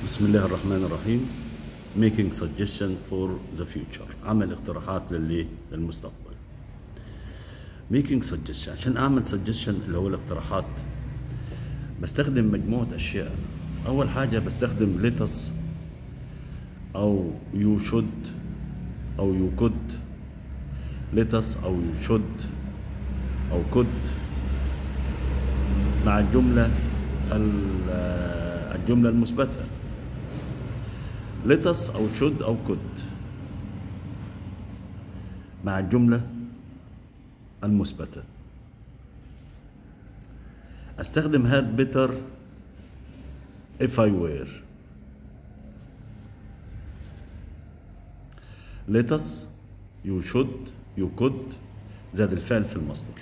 بسم الله الرحمن الرحيم making suggestion for the future عمل اقتراحات للي للمستقبل making suggestion عشان اعمل suggestion اللي هو الاقتراحات بستخدم مجموعة اشياء اول حاجة بستخدم let us او you should او you could let us او you should او could مع الجملة ال- الجملة المثبتة let us أو should أو could مع الجملة المثبتة أستخدم had better if I were let us you should you could زاد الفعل في المصدر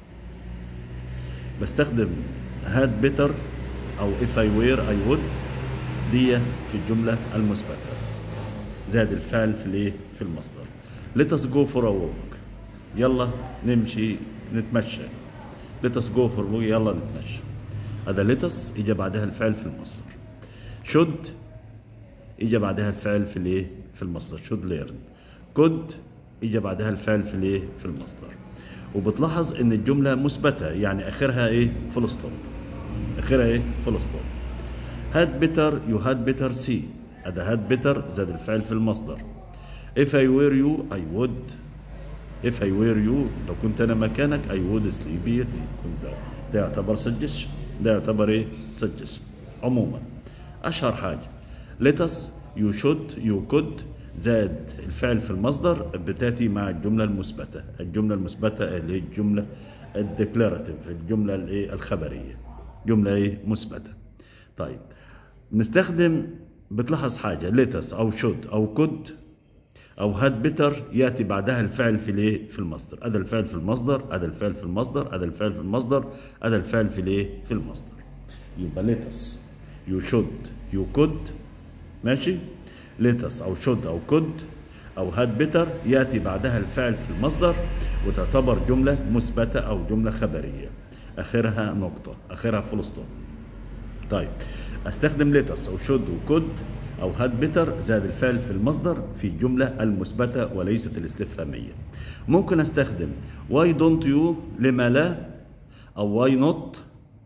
بستخدم had better أو if I were I would دي في الجملة المثبتة زاد الفعل في الايه في المصدر let us go for a walk يلا نمشي نتمشى let us go for a walk يلا نتمشى هذا let us اجى بعدها الفعل في المصدر should اجى بعدها الفعل في الايه في المصدر should learn could اجى بعدها الفعل في الايه في المصدر وبتلاحظ ان الجمله مثبته يعني اخرها ايه فول ستوب اخرها ايه فول ستوب هاد بيتر يو هاد بيتر سي هذا هاد بيتر زاد الفعل في المصدر if I were you I would if I were you لو كنت انا مكانك I would sleep here كنت ده يعتبر suggestion ده يعتبر ايه suggestion عموما اشهر حاجه let us you should you could زاد الفعل في المصدر بتاتي مع الجمله المثبته الجمله المثبته اللي هي الجمله الديكلاراتيف الجمله الايه الخبريه جمله ايه مثبته طيب نستخدم بتلاحظ حاجه ليتس او شود او كود او هاد بيتر ياتي بعدها الفعل في الايه في المصدر هذا الفعل في المصدر هذا الفعل في المصدر هذا الفعل في المصدر هذا الفعل في الايه في المصدر يبقى ليتس يو شود يو كود ماشي ليتس او شود او كود او هاد بيتر ياتي بعدها الفعل في المصدر وتعتبر جمله مثبته او جمله خبريه اخرها نقطه اخرها فول ستوب طيب استخدم ليتس او شود وكود او هاد بيتر زاد الفعل في المصدر في الجمله المثبته وليست الاستفهاميه ممكن استخدم واي دونت يو لما لا او واي نوت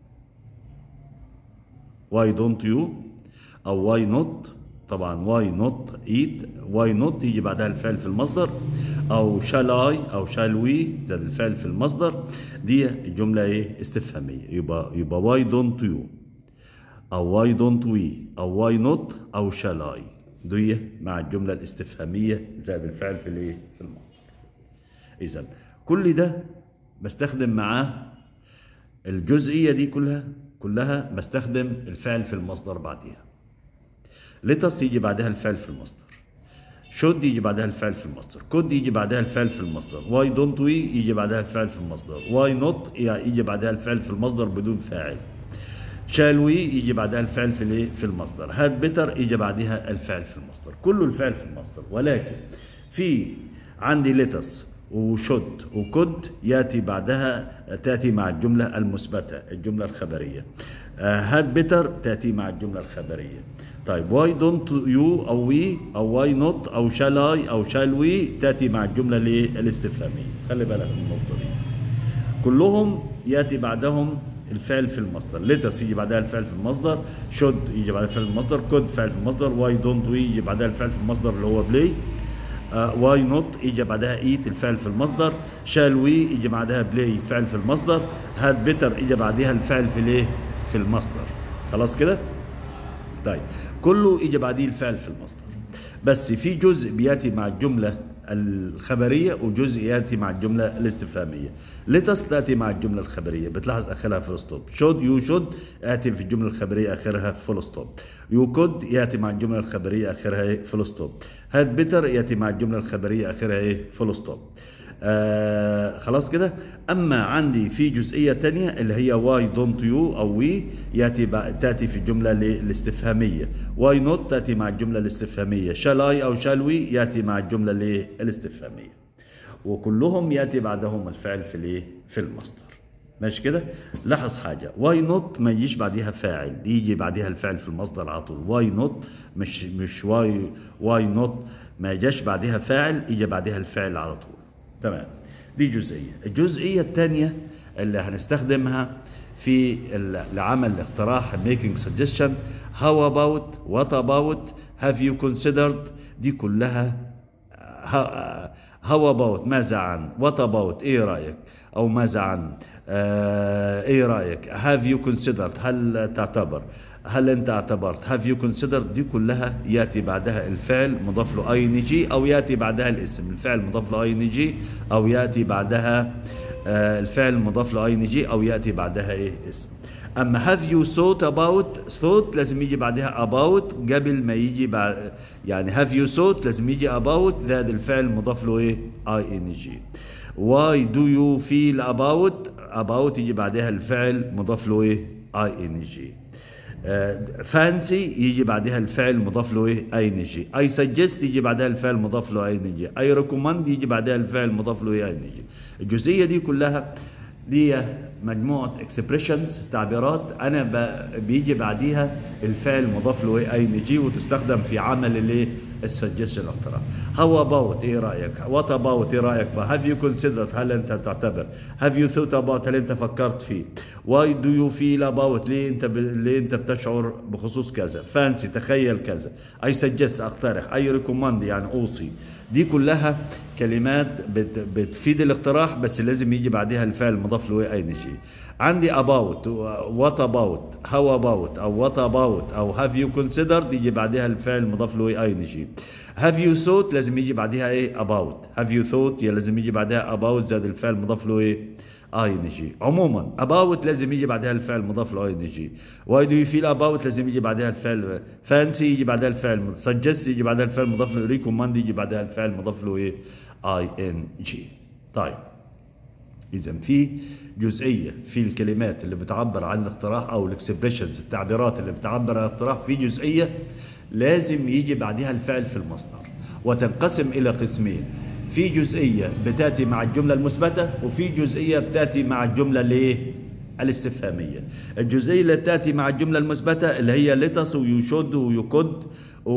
واي دونت يو او واي نوت طبعا واي نوت ايت واي نوت يجي بعدها الفعل في المصدر او شال اي او شال وي زاد الفعل في المصدر دي الجمله ايه استفهاميه يبقى يبقى واي دونت يو او واي دونت وي او واي نوت او شال اي دي مع الجمله الاستفهاميه زائد الفعل في الايه في المصدر اذا كل ده بستخدم معاه الجزئيه دي كلها كلها بستخدم الفعل في المصدر بعديها ليتس يجي بعدها الفعل في المصدر شود يجي بعدها الفعل في المصدر كود يجي بعدها الفعل في المصدر واي دونت وي يجي بعدها الفعل في المصدر واي نوت يجي بعدها الفعل في المصدر بدون فاعل شال وي يجي بعدها الفعل في الايه في المصدر هاد بيتر يجي بعدها الفعل في المصدر كله الفعل في المصدر ولكن في عندي ليتس وشود وكود ياتي بعدها تاتي مع الجمله المثبته الجمله الخبريه هاد بيتر تاتي مع الجمله الخبريه طيب واي دونت يو او وي او واي نوت او شال اي او شال وي تاتي مع الجمله الايه الاستفهاميه خلي بالك من النقطه دي كلهم ياتي بعدهم الفعل في المصدر ليتس يجي بعدها الفعل في المصدر شود يجي بعدها الفعل في المصدر كود فعل في المصدر واي دونت وي يجي بعدها الفعل في المصدر اللي هو بلاي واي نوت يجي بعدها ايت الفعل في المصدر شال وي يجي بعدها بلاي فعل في المصدر هاد بيتر يجي بعدها الفعل في الايه في المصدر خلاص كده طيب كله يجي بعديه الفعل في المصدر بس في جزء بياتي مع الجمله الخبريه وجزء ياتي مع الجمله الاستفهاميه ليتس تاتي مع الجمله الخبريه بتلاحظ اخرها فول ستوب شود يو شود ياتي في الجمله الخبريه اخرها فول ستوب يو كود ياتي مع الجمله الخبريه اخرها فول ستوب هاد بيتر ياتي مع الجمله الخبريه اخرها ايه فول ستوب آه خلاص كده اما عندي في جزئيه تانية اللي هي واي دونت يو او وي ياتي تاتي في الجمله الاستفهاميه واي نوت تاتي مع الجمله الاستفهاميه شال اي او شال وي ياتي مع الجمله الاستفهاميه وكلهم ياتي بعدهم الفعل في الايه في المصدر ماشي كده لاحظ حاجه واي نوت ما يجيش بعديها فاعل يجي بعديها الفعل في المصدر على طول واي نوت مش مش واي واي نوت ما يجاش بعديها فاعل يجي بعديها الفعل على طول تمام دي جزئيه الجزئيه الثانيه اللي هنستخدمها في ال- لعمل اقتراح making suggestion how about what about have you considered دي كلها هاو اباوت ماذا عن وات اباوت ايه رايك او ماذا عن آه ايه رايك هاف يو كونسيدرد هل تعتبر هل انت اعتبرت هاف يو كونسيدرد دي كلها ياتي بعدها الفعل مضاف له اي ان جي او ياتي بعدها الاسم الفعل مضاف له اي ان جي او ياتي بعدها آه الفعل مضاف له اي ان جي او ياتي بعدها ايه اسم اما هاف يو ثوت اباوت ثوت لازم يجي بعدها اباوت قبل ما يجي بعد يعني هاف يو ثوت لازم يجي اباوت زائد الفعل مضاف له ايه اي ان جي واي دو يو فيل اباوت اباوت يجي بعدها الفعل مضاف له ايه اي ان جي فانسي يجي بعدها الفعل مضاف له ايه اي ان جي اي سجست يجي بعدها الفعل مضاف له اي ان جي اي ريكومند يجي بعدها الفعل مضاف له ايه اي ان جي الجزئيه دي كلها دي مجموعه اكسبريشنز تعبيرات انا ب- بيجي بعديها الفعل مضاف له ايه اي ان جي وتستخدم في عمل الايه السجستشن الاقتراح هاو اباوت ايه رايك وات اباوت ايه رايك هاف يو كونسيدرد هل انت تعتبر هاف يو ثوت اباوت هل انت فكرت فيه واي دو يو فيل اباوت ليه انت ب... ليه انت بتشعر بخصوص كذا فانسي تخيل كذا اي سجست اقترح اي ريكوماند يعني اوصي دي كلها كلمات بت... بتفيد الاقتراح بس لازم يجي بعدها الفعل مضاف له اي ان جي عندي about what about how about او what about او have you considered يجي بعدها الفعل مضاف له اي ان جي have you thought لازم يجي بعدها ايه about have you thought يا لازم يجي بعدها about زائد الفعل مضاف له ايه اي ان جي عموما about لازم يجي بعدها الفعل مضاف له اي ان جي why do you feel about لازم يجي بعدها الفعل fancy يجي بعدها الفعل suggest يجي بعدها الفعل مضاف له recommend يجي بعدها الفعل مضاف له ايه اي ان جي طيب اذا في جزئيه في الكلمات اللي بتعبر عن الاقتراح او الاكسبريشنز التعبيرات اللي بتعبر عن الاقتراح في جزئيه لازم يجي بعدها الفعل في المصدر وتنقسم الى قسمين في جزئيه بتاتي مع الجمله المثبته وفي جزئيه بتاتي مع الجمله الايه الاستفهاميه الجزئيه اللي بتاتي مع الجمله المثبته اللي هي ليتس ويشود ويكد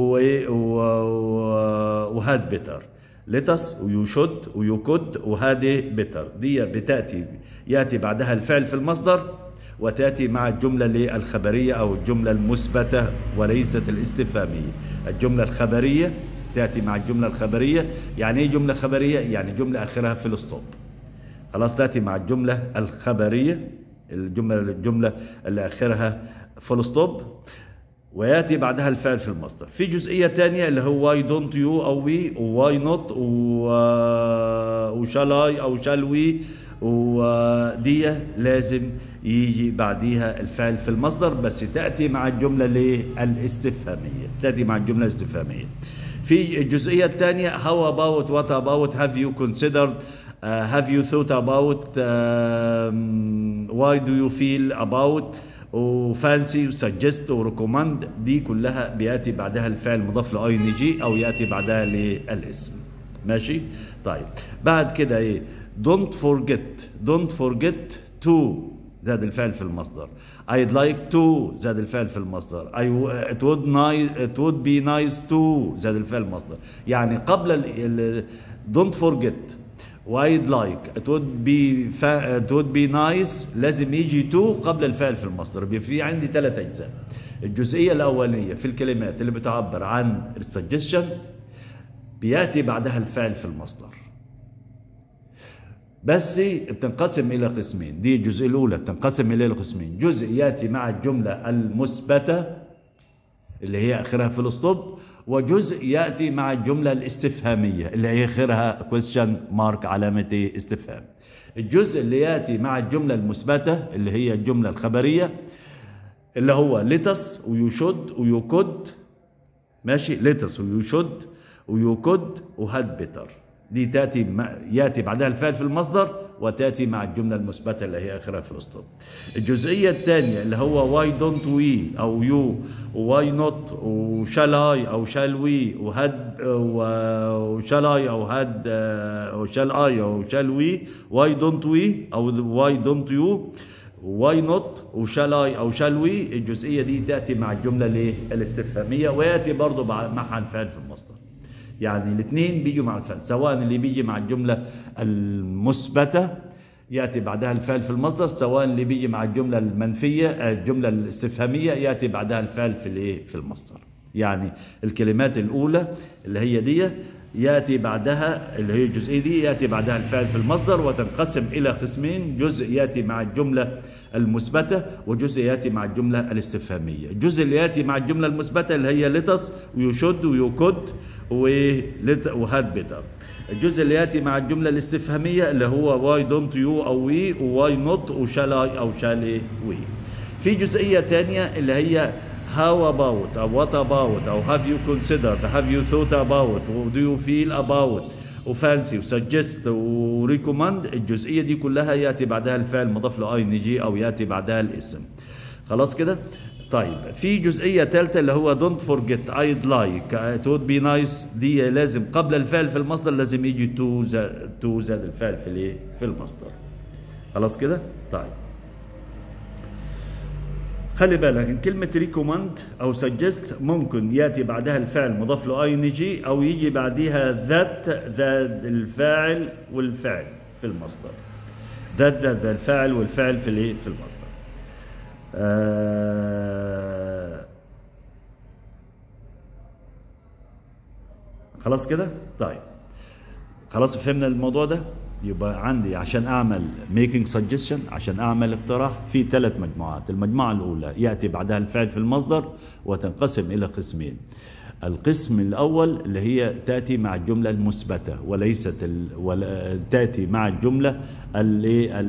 وهاد بيتر ليتس ويشد ويكد وهذه بتر دي بتاتي ياتي بعدها الفعل في المصدر وتاتي مع الجمله اللي الخبريه او الجمله المثبته وليست الاستفهاميه الجمله الخبريه تاتي مع الجمله الخبريه يعني ايه جمله خبريه يعني جمله اخرها في الستوب خلاص تاتي مع الجمله الخبريه الجمله الجمله اللي اخرها فول ستوب وياتي بعدها الفعل في المصدر في جزئيه ثانيه اللي هو واي دونت يو او وي وواي نوت وشال اي او شال وي ودي لازم يجي بعديها الفعل في المصدر بس تاتي مع الجمله الايه الاستفهاميه تاتي مع الجمله الاستفهاميه في الجزئيه الثانيه هاو اباوت وات اباوت هاف يو كونسيدرد هاف يو ثوت اباوت واي دو يو فيل اباوت وفانسي وسجست وريكومند دي كلها بياتي بعدها الفعل مضاف لاي ان جي او ياتي بعدها للاسم ماشي طيب بعد كده ايه don't forget don't forget to زاد الفعل في المصدر I'd like to زاد الفعل في المصدر I it would nice it would be nice to زاد الفعل المصدر يعني قبل ال, ال don't forget وأيد لايك it would be fa- it would be nice لازم يجي تو قبل الفعل في المصدر بيبقى في عندي ثلاث أجزاء الجزئية الأولية في الكلمات اللي بتعبر عن السجشن بيأتي بعدها الفعل في المصدر بس بتنقسم إلى قسمين دي الجزئية الأولى بتنقسم إلى قسمين جزء يأتي مع الجملة المثبتة اللي هي آخرها في الأسطوب وجزء ياتي مع الجمله الاستفهاميه اللي هي اخرها كويستشن مارك علامه استفهام الجزء اللي ياتي مع الجمله المثبته اللي هي الجمله الخبريه اللي هو ليتس ويشد ويكد ماشي ليتس ويشد ويكد وهاد بيتر دي تاتي مع- ياتي بعدها الفعل في المصدر وتاتي مع الجمله المثبته اللي هي اخرها في الاسطول. الجزئيه الثانيه اللي هو واي دونت وي او يو واي نوت وشال اي او شال وي وهاد وشال اي او هاد وشال اي او شال وي واي دونت وي او واي دونت يو واي نوت وشال اي او شال وي الجزئيه دي تاتي مع الجمله الايه الاستفهاميه وياتي برضه مع- معها الفعل في المصدر. يعني الاثنين بيجوا مع الفعل سواء اللي بيجي مع الجملة المثبتة يأتي بعدها الفعل في المصدر سواء اللي بيجي مع الجملة المنفية آه، الجملة الاستفهامية يأتي بعدها الفعل في الايه في المصدر يعني الكلمات الأولى اللي هي دي يأتي بعدها اللي هي الجزئية دي يأتي بعدها الفعل في المصدر وتنقسم إلى قسمين جزء يأتي مع الجملة المثبتة وجزء يأتي مع الجملة الاستفهامية الجزء اللي يأتي مع الجملة المثبتة اللي هي لتس ويشد ويكد ولت- وهاد بيتر الجزء اللي ياتي مع الجمله الاستفهاميه اللي هو واي دونت يو او وي وواي نوت وشال اي او شال وي في جزئيه ثانيه اللي هي how about او what about او have you considered have you thought about و do you feel about وفانسي وسجست وريكومند الجزئيه دي كلها ياتي بعدها الفعل مضاف له اي ان جي او ياتي بعدها الاسم خلاص كده طيب في جزئيه ثالثه اللي هو دونت فورجيت ايد لايك ات وود بي نايس دي لازم قبل الفعل في المصدر لازم يجي تو زاد تو زاد الفعل في الايه في المصدر خلاص كده طيب خلي بالك ان كلمه ريكومند او سجست ممكن ياتي بعدها الفعل مضاف له اي ان جي او يجي بعدها ذات ذات الفاعل والفعل في المصدر ذات ذات ذات الفاعل والفعل في الايه في المصدر آه خلاص كده طيب خلاص فهمنا الموضوع ده يبقى عندي عشان اعمل ميكينج سجستشن عشان اعمل اقتراح في ثلاث مجموعات المجموعه الاولى ياتي بعدها الفعل في المصدر وتنقسم الى قسمين القسم الاول اللي هي تاتي مع الجمله المثبته وليست ال... ولا تاتي مع الجمله اللي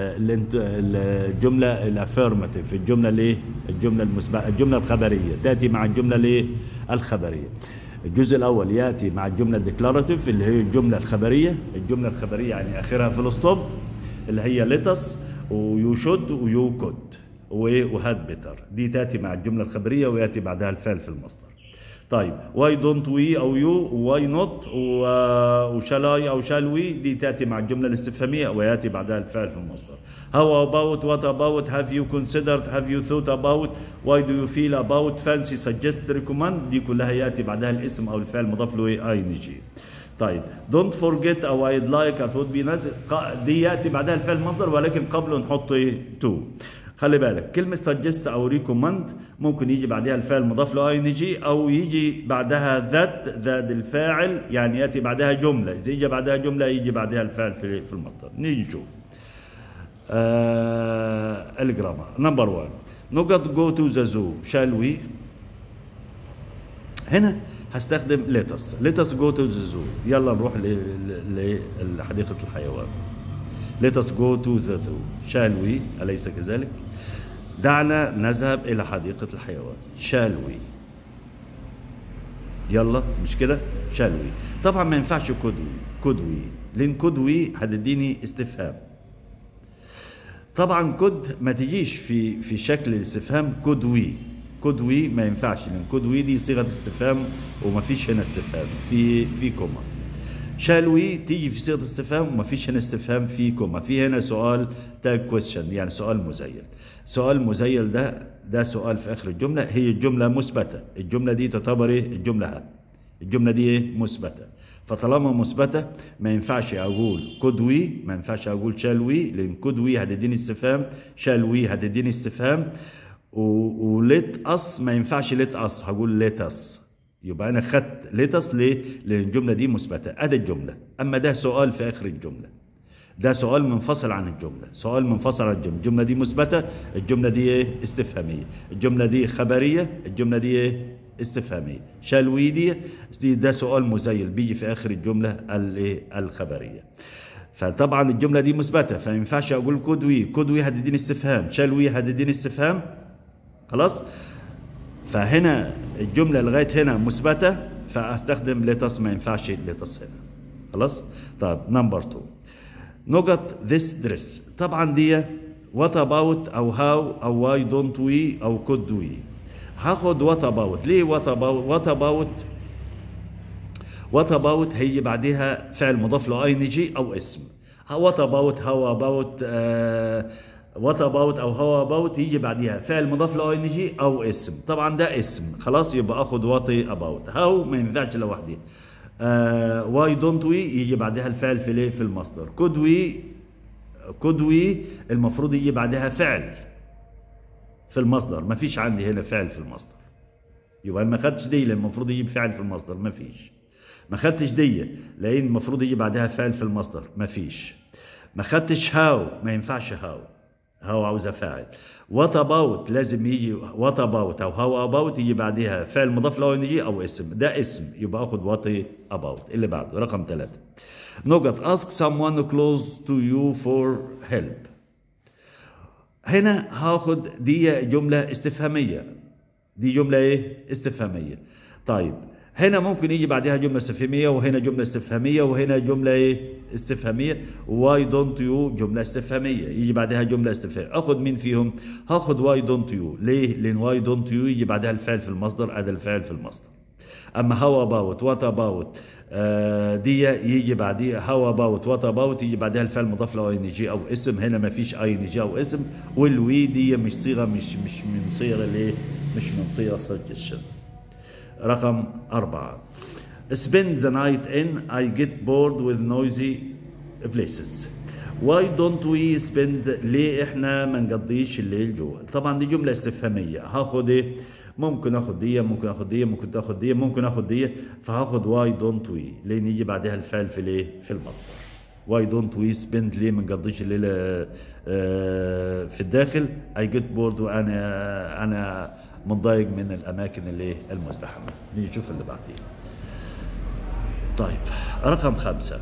الجمله الافيرماتيف الجمله الايه الجمله المثبته الجمله الخبريه تاتي مع الجمله الايه الخبريه الجزء الاول ياتي مع الجمله الديكلاراتيف اللي هي الجمله الخبريه الجمله الخبريه يعني اخرها فول ستوب اللي هي ليتس ويو شود ويو كود وهاد بيتر دي تاتي مع الجمله الخبريه وياتي بعدها الفعل في المصدر طيب واي دونت وي او يو واي نوت وشال اي او شال وي دي تاتي مع الجمله الاستفهاميه وياتي بعدها الفعل في المصدر how about what about have you considered have you thought about why do you feel about fancy suggest recommend دي كلها ياتي بعدها الاسم او الفعل مضاف له اي ان جي طيب don't forget او I'd like it would be nice دي ياتي بعدها الفعل مصدر ولكن قبله نحط to خلي بالك كلمة suggest أو recommend ممكن يجي بعدها الفعل مضاف له اي ان جي أو يجي بعدها ذات ذات الفاعل يعني يأتي بعدها جملة إذا يجي بعدها جملة يجي بعدها الفعل في في المصدر نيجي نشوف آه الجرامر نمبر 1 نقط جو تو ذا زو شال وي هنا هستخدم ليتس ليتس جو تو ذا زو يلا نروح لحديقة الحيوان Let us go to the zoo. Shall we? أليس كذلك؟ دعنا نذهب إلى حديقة الحيوان. Shall we? يلا مش كده؟ Shall we? طبعا ما ينفعش could we. could we. لأن could we هتديني استفهام. طبعا could ما تجيش في في شكل الاستفهام could we. could we ما ينفعش لأن could we دي صيغة استفهام وما فيش هنا استفهام في في كوما. شال وي تيجي في صيغه استفهام وما فيش هنا استفهام في كوما في هنا سؤال تاج كويستشن يعني سؤال مزيل سؤال مزيل ده ده سؤال في اخر الجمله هي الجمله مثبته الجمله دي تعتبر ايه الجمله ها الجمله دي ايه مثبته فطالما مثبته ما ينفعش اقول كود وي ما ينفعش اقول شال وي لان كود وي هتديني استفهام شال وي هتديني استفهام وليت اس ما ينفعش ليت اس هقول ليت اس يبقى انا خدت ليتس ليه؟ لان الجمله دي مثبته ادي الجمله اما ده سؤال في اخر الجمله ده سؤال منفصل عن الجمله سؤال منفصل عن الجمله الجمله دي مثبته الجمله دي ايه استفهاميه الجمله دي خبريه الجمله دي ايه استفهاميه شالوي دي, دي ده سؤال مزيل بيجي في اخر الجمله الايه الخبريه فطبعا الجمله دي مثبته فما ينفعش اقول كودوي كودوي هتديني استفهام شالوي هتديني استفهام خلاص فهنا الجمله لغايه هنا مثبته فاستخدم ليتس ما ينفعش ليتس هنا خلاص طيب نمبر 2 نقط this dress طبعا دي what about او how او why don't we او could we هاخد what about ليه what about what about what about هيجي بعدها فعل مضاف له ing او اسم what about how about uh, what about او how about يجي بعدها فعل مضاف له ing او اسم طبعا ده اسم خلاص يبقى اخد what about how ما ينفعش لوحدها uh, why don't we يجي بعدها الفعل في ليه في المصدر could we could we المفروض يجي بعدها فعل في المصدر ما فيش عندي هنا فعل في المصدر يبقى ما خدتش دي لان المفروض يجيب فعل في المصدر ما فيش ما خدتش دي لان المفروض يجي بعدها فعل في المصدر ما فيش ما خدتش هاو ما ينفعش هاو هاو عاوزه فاعل وات اباوت لازم يجي وات اباوت او هاو اباوت يجي بعدها فعل مضاف له يجي او اسم ده اسم يبقى اخد وات اباوت اللي بعده رقم ثلاثة نقط ask someone close to you for help هنا هاخد دي جملة استفهامية دي جملة ايه استفهامية طيب هنا ممكن يجي بعدها جملة استفهامية وهنا جملة استفهامية وهنا جملة ايه استفهامية واي دونت يو جملة استفهامية يجي بعدها جملة استفهامية اخد مين فيهم هاخد واي دونت يو ليه لان واي دونت يو يجي بعدها الفعل في المصدر ادى الفعل في المصدر اما هاو اباوت وات اباوت دي يجي بعديها هاو اباوت وات اباوت يجي بعدها الفعل مضاف له اي ان جي او اسم هنا ما فيش اي ان جي او اسم والوي دي مش صيغه مش مش من صيغ الايه مش من صيغ suggestion رقم أربعة spend the night in I get bored with noisy places why don't we spend ليه احنا ما نقضيش الليل جوا طبعا دي جملة استفهامية هاخد ايه ممكن اخد دي ممكن اخد دي ممكن تاخد دي ممكن اخد دي فهاخد why don't we لان يجي بعدها الفعل في الايه في المصدر why don't we spend ليه ما نقضيش الليل آه في الداخل I get bored وانا انا متضايق من الاماكن اللي المزدحمه نيجي نشوف اللي بعديه طيب رقم خمسة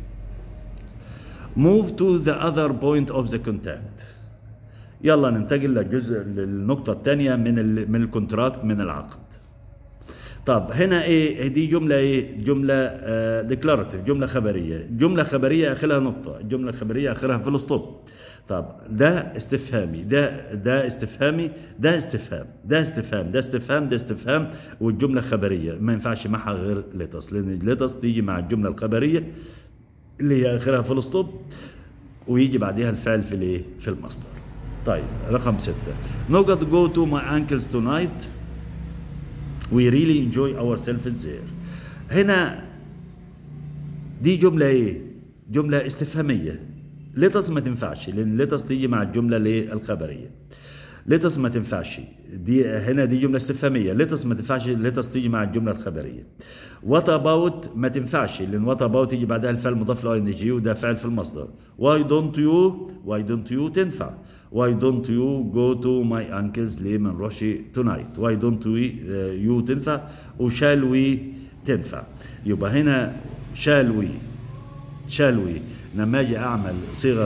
move to the other point of the contact يلا ننتقل للجزء للنقطة الثانية من ال من الكونتراكت من العقد طب هنا ايه دي جملة ايه جملة ديكلاراتيف آه جملة خبرية جملة خبرية اخرها نقطة الجملة الخبرية اخرها فول ستوب طب ده استفهامي ده ده استفهامي ده استفهام ده استفهام ده استفهام ده استفهام والجمله خبريه ما ينفعش معها غير ليتس لان ليتس تيجي مع الجمله الخبريه اللي هي اخرها فول ستوب ويجي بعدها الفعل في الايه في المصدر طيب رقم ستة نقط go to my uncle's tonight we really enjoy ourselves there هنا دي جملة ايه جملة استفهامية ليتس ما تنفعش لان ليتس تيجي مع الجمله الايه الخبريه ليتس ما تنفعش دي هنا دي جمله استفهاميه ليتس ما تنفعش ليتس تيجي مع الجمله الخبريه وات اباوت ما تنفعش لان وات اباوت يجي بعدها الفعل مضاف له ان جي وده فعل في المصدر واي دونت يو واي دونت يو تنفع واي دونت يو جو تو ماي انكلز ليه ما نروحش تونايت واي دونت وي يو تنفع وشال وي تنفع يبقى هنا شال وي شال وي لما اجي اعمل صيغه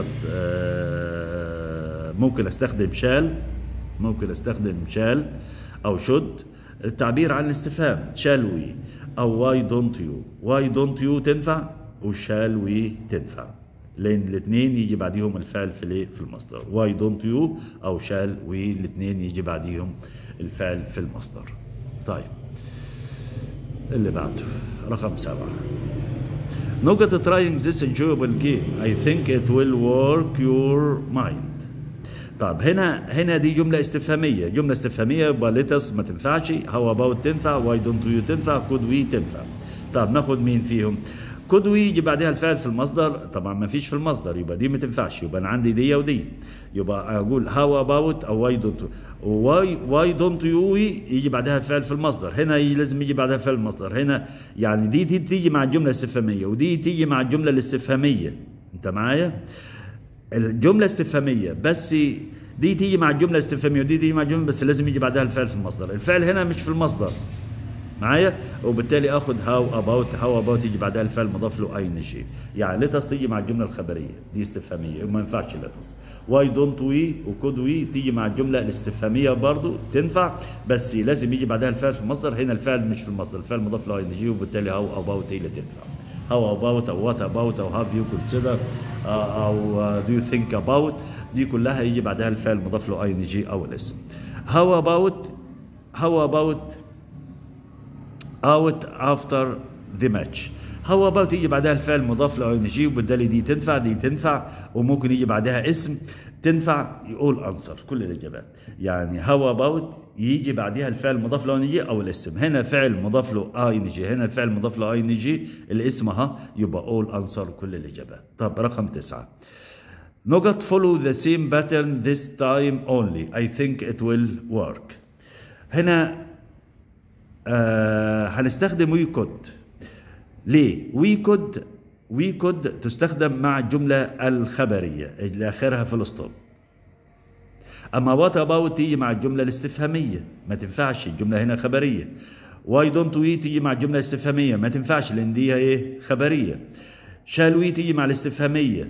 ممكن استخدم شال ممكن استخدم شال او شد التعبير عن الاستفهام شال وي او واي دونت يو واي دونت يو تنفع وشال وي تنفع لان الاثنين يجي بعديهم الفعل في الايه في المصدر واي دونت يو او شال وي الاثنين يجي بعديهم الفعل في المصدر طيب اللي بعده رقم سبعه نقط trying this enjoyable game I think it will work your mind طب هنا هنا دي جملة استفهامية جملة استفهامية يبقى ليتس ما تنفعش how about تنفع why don't you تنفع could we تنفع طب ناخد مين فيهم could we يجي بعدها الفعل في المصدر طبعا ما فيش في المصدر يبقى دي ما تنفعش يبقى انا عندي دي ودي يبقى اقول how about او why don't why why don't you يجي بعدها الفعل في المصدر هنا لازم يجي بعدها الفعل المصدر هنا يعني دي, دي تيجي مع الجمله الاستفهاميه ودي تيجي مع الجمله الاستفهاميه انت معايا الجمله استفهاميه بس دي تيجي مع الجمله الاستفهاميه ودي تيجي مع الجمله بس لازم يجي بعدها الفعل في المصدر الفعل هنا مش في المصدر معايا وبالتالي اخد هاو اباوت هاو اباوت يجي بعدها الفعل مضاف له اي ان جي يعني ليتس تيجي مع الجمله الخبريه دي استفهاميه ما ينفعش ليتس واي دونت وي وكود وي تيجي مع الجمله الاستفهاميه برضو تنفع بس لازم يجي بعدها الفعل في المصدر هنا الفعل مش في المصدر الفعل مضاف له اي ان جي وبالتالي هاو اباوت هي اللي تنفع how about او what about او have you considered آه، او آه، do you think about دي كلها يجي بعدها الفعل مضاف له ing او الاسم how about how about out after the match how about يجي بعدها الفعل مضاف له ing وبالتالي دي تنفع دي تنفع وممكن يجي بعدها اسم تنفع يقول انسر كل الاجابات يعني how about يجي بعدها الفعل مضاف له ing او الاسم هنا فعل مضاف له ing هنا الفعل مضاف له ing الاسم ها يبقى all انسر كل الاجابات طب رقم تسعة نقط follow the same pattern this time only I think it will work هنا آه هنستخدم وي كود ليه وي كود وي كود تستخدم مع الجملة الخبرية اللي آخرها في الاسطول أما وات أباوت تيجي مع الجملة الاستفهامية ما تنفعش الجملة هنا خبرية واي دونت وي تيجي مع الجملة الاستفهامية ما تنفعش لأن دي ايه خبرية شال وي تيجي مع الاستفهامية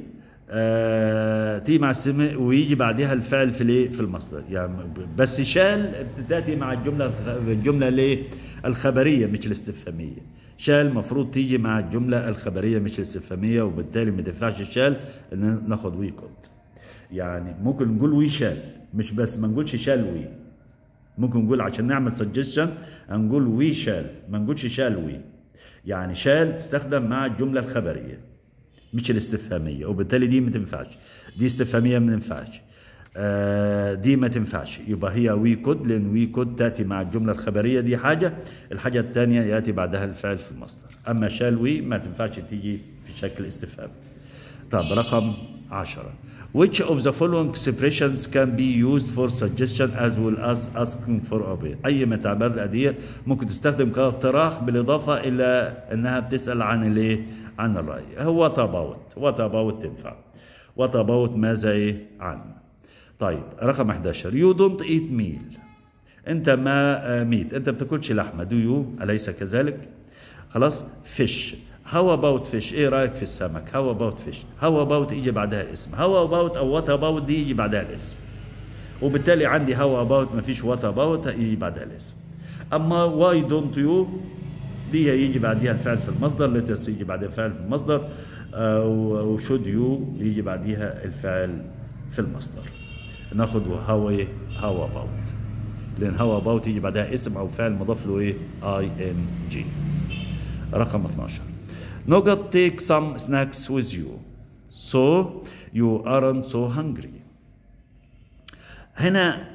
آه تيجي مع السم ويجي بعدها الفعل في الايه في المصدر يعني بس شال تاتي مع الجمله الخ- الجمله الايه الخبريه مش الاستفهاميه شال مفروض تيجي مع الجمله الخبريه مش الاستفهاميه وبالتالي ما تنفعش شال ان ناخد وي كود يعني ممكن نقول وي شال مش بس ما نقولش شال وي ممكن نقول عشان نعمل سجستشن نقول وي شال ما نقولش شال وي يعني شال تستخدم مع الجمله الخبريه مش الاستفهاميه وبالتالي دي ما تنفعش دي استفهاميه ما تنفعش آه دي ما تنفعش يبقى هي وي كود لان وي كود تاتي مع الجمله الخبريه دي حاجه الحاجه الثانيه ياتي بعدها الفعل في المصدر اما شال وي ما تنفعش تيجي في شكل استفهام طب رقم 10 Which of the following expressions can be used for suggestion as well as asking for obey أي من التعبيرات الآتية ممكن تستخدم كاقتراح بالإضافة إلى أنها بتسأل عن الإيه؟ عن الرأي هو what about what about تنفع what about ماذا إيه؟ عن طيب رقم 11 you don't eat meal أنت ما ميت أنت بتاكلش لحمة do you أليس كذلك؟ خلاص فيش هاو اباوت فيش ايه رايك في السمك هاو اباوت فيش هاو اباوت يجي بعدها الاسم هاو اباوت او وات اباوت دي يجي بعدها الاسم وبالتالي عندي هاو اباوت ما فيش وات اباوت يجي بعدها الاسم اما واي دونت يو دي يجي بعدها الفعل في المصدر ليتس يجي بعدها الفعل في المصدر وشود يو يجي بعدها الفعل في المصدر ناخد هاو ايه هاو اباوت لان هاو اباوت يجي بعدها اسم او فعل مضاف له ايه اي ان جي رقم 12 نقط take some snacks with you so you aren't so hungry هنا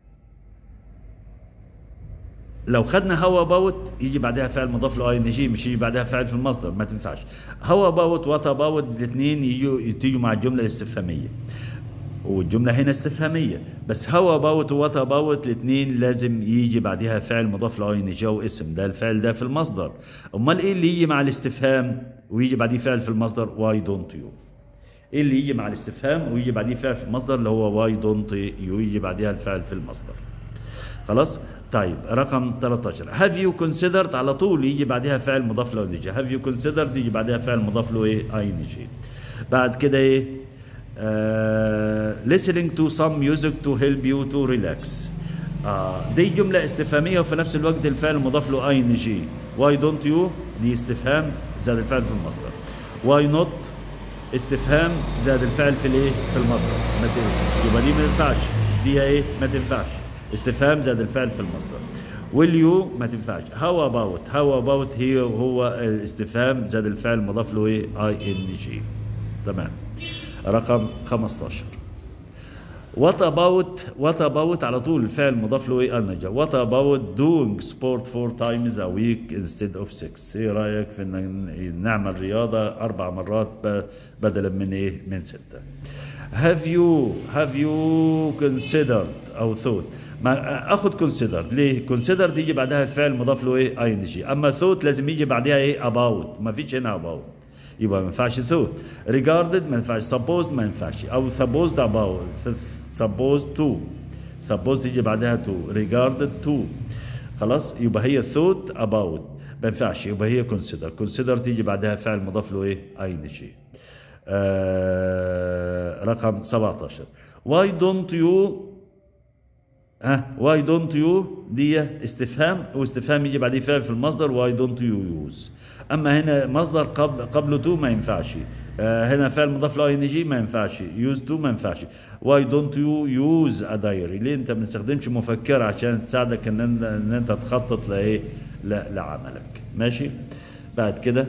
لو خدنا هوا باوت يجي بعدها فعل مضاف له اي ان جي مش يجي بعدها فعل في المصدر ما تنفعش هوا باوت وات باوت الاثنين يجوا يتيجوا مع الجمله الاستفهاميه والجمله هنا استفهاميه بس هوا باوت وات باوت الاثنين لازم يجي بعدها فعل مضاف له اي ان جي واسم ده الفعل ده في المصدر امال ايه اللي يجي مع الاستفهام ويجي بعديه فعل في المصدر واي دونت يو ايه اللي يجي مع الاستفهام ويجي بعديه فعل في المصدر اللي هو واي دونت يو يجي بعدها الفعل في المصدر خلاص طيب رقم 13 هاف يو كونسيدرد على طول يجي بعدها فعل مضاف له ان جي هاف يو كونسيدرد يجي بعدها فعل مضاف له ايه اي ان جي بعد كده ايه آه listening to some music to help you to relax آه دي جملة استفهامية وفي نفس الوقت الفعل مضاف له اي ان جي واي دونت يو دي استفهام زاد الفعل في المصدر واي نوت استفهام زاد الفعل في الايه في المصدر ما ت- يبقى دي ما تنفعش دي ايه ما تنفعش استفهام زاد الفعل في المصدر will you ما تنفعش how about how about هي هو الاستفهام زاد الفعل مضاف له ايه اي ان جي تمام رقم 15 What about what about على طول الفعل مضاف له ايه انجا What about doing sport four times a week instead of six ايه رايك في ان نعمل رياضه اربع مرات ب- بدلا من ايه من سته Have you have you considered او thought ما اخد considered ليه considered يجي بعدها الفعل مضاف له ايه اي ان جي اما thought لازم يجي بعدها ايه about ما فيش هنا about يبقى ما ينفعش thought regarded ما ينفعش supposed ما ينفعش او supposed about supposed to supposed يجي بعدها to regarded to خلاص يبقى هي thought about ما ينفعش يبقى هي consider consider تيجي بعدها فعل مضاف له ايه اي ان جي آه رقم 17 why don't you ها واي دونت يو دي استفهام واستفهام يجي بعديه فعل في المصدر واي دونت يو يوز اما هنا مصدر قبل قبله تو ما ينفعش آه هنا فعل مضاف له ان جي ما ينفعش يوز تو ما ينفعش واي دونت يو يوز ا دايري ليه انت ما بتستخدمش مفكره عشان تساعدك ان ان انت تخطط لايه ل- لعملك ماشي بعد كده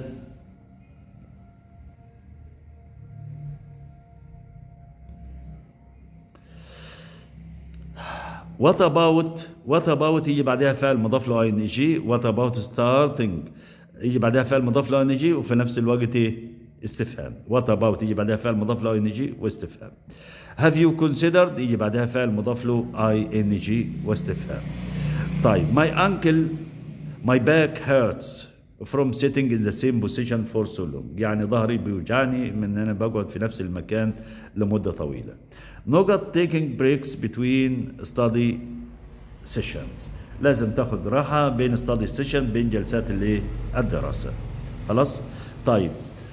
وات اباوت وات اباوت يجي بعدها فعل مضاف له ان جي وات اباوت ستارتنج يجي بعدها فعل مضاف له ان جي وفي نفس الوقت ايه استفهام وات اباوت يجي بعدها فعل مضاف له ان جي واستفهام هاف يو كونسيدرد يجي بعدها فعل مضاف له اي ان جي واستفهام طيب ماي انكل ماي باك هيرتس from sitting in the same position for so long يعني ظهري بيوجعني من ان انا بقعد في نفس المكان لمده طويله نقط taking breaks between study sessions لازم تاخد راحه بين study session بين جلسات اللي الدراسه خلاص طيب